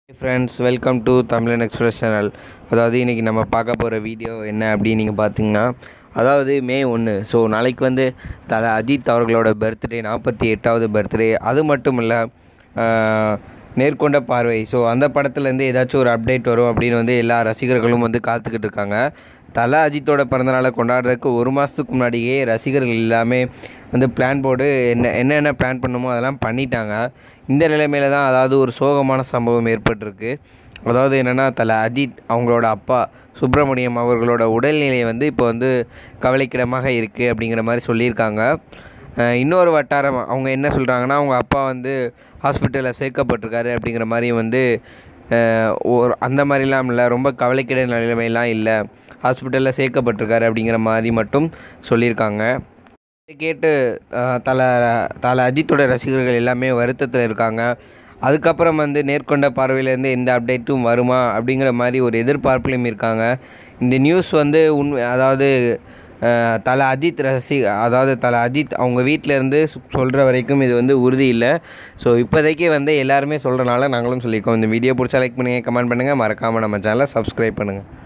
friends welcome to Tamilan express channel அதாவது இன்றைக்கி நம்ம பார்க்க போகிற வீடியோ என்ன அப்படின்னு நீங்கள் பார்த்தீங்கன்னா அதாவது மே ஒன்று ஸோ நாளைக்கு வந்து தல அஜித் அவர்களோட பர்த்டே நாற்பத்தி எட்டாவது பர்த்டே அது மட்டும் இல்லை நேர்கொண்ட பார்வை ஸோ அந்த படத்துலேருந்து ஏதாச்சும் ஒரு அப்டேட் வரும் அப்படின்னு வந்து எல்லா ரசிகர்களும் வந்து காத்துக்கிட்டு இருக்காங்க தலை அஜித்தோட பிறந்தநாளை கொண்டாடுறதுக்கு ஒரு மாதத்துக்கு முன்னாடியே ரசிகர்கள் எல்லாமே வந்து பிளான் போட்டு என்ன என்னென்ன பிளான் பண்ணுமோ அதெல்லாம் பண்ணிட்டாங்க இந்த நிலைமையில தான் அதாவது ஒரு சோகமான சம்பவம் ஏற்பட்டிருக்கு அதாவது என்னென்னா தலை அஜித் அவங்களோட அப்பா சுப்பிரமணியம் அவர்களோட உடல்நிலை வந்து இப்போ வந்து கவலைக்கிடமாக இருக்குது அப்படிங்கிற மாதிரி சொல்லியிருக்காங்க அஹ் இன்னொரு வட்டாரம் அவங்க என்ன சொல்கிறாங்கன்னா அவங்க அப்பா வந்து ஹாஸ்பிட்டலில் சேர்க்கப்பட்டிருக்காரு அப்படிங்கிற மாதிரி வந்து அஹ் ஒரு அந்த மாதிரிலாம் இல்லை ரொம்ப கவலைக்கிட நிலைமையெல்லாம் இல்லை ஹாஸ்பிட்டலில் சேர்க்கப்பட்டிருக்காரு அப்படிங்கிற மாதிரி மட்டும் சொல்லியிருக்காங்க இதை கேட்டு அஹ், தல தல அஜித்தோட ரசிகர்கள் எல்லாமே வருத்தத்தில் இருக்காங்க அதுக்கப்புறம் வந்து நேர்கொண்ட பார்வையிலேருந்து எந்த அப்டேட்டும் வருமா அப்படிங்கிற மாதிரி ஒரு எதிர்பார்ப்புலையும் இருக்காங்க இந்த நியூஸ் வந்து உண்மை அதாவது அஹ், தல அஜித் ரசி அதாவது தல அஜித் அவங்க வீட்டிலேருந்து சொல்கிற வரைக்கும் இது வந்து உறுதி இல்லை ஸோ இப்போதைக்கு வந்து எல்லாருமே சொல்கிறனால நாங்களும் சொல்லியிருக்கோம் இந்த வீடியோ பிடிச்சா லைக் பண்ணுங்கள் கமெண்ட் பண்ணுங்கள் மறக்காமல் நம்ம சேனலை சப்ஸ்கிரைப் பண்ணுங்கள்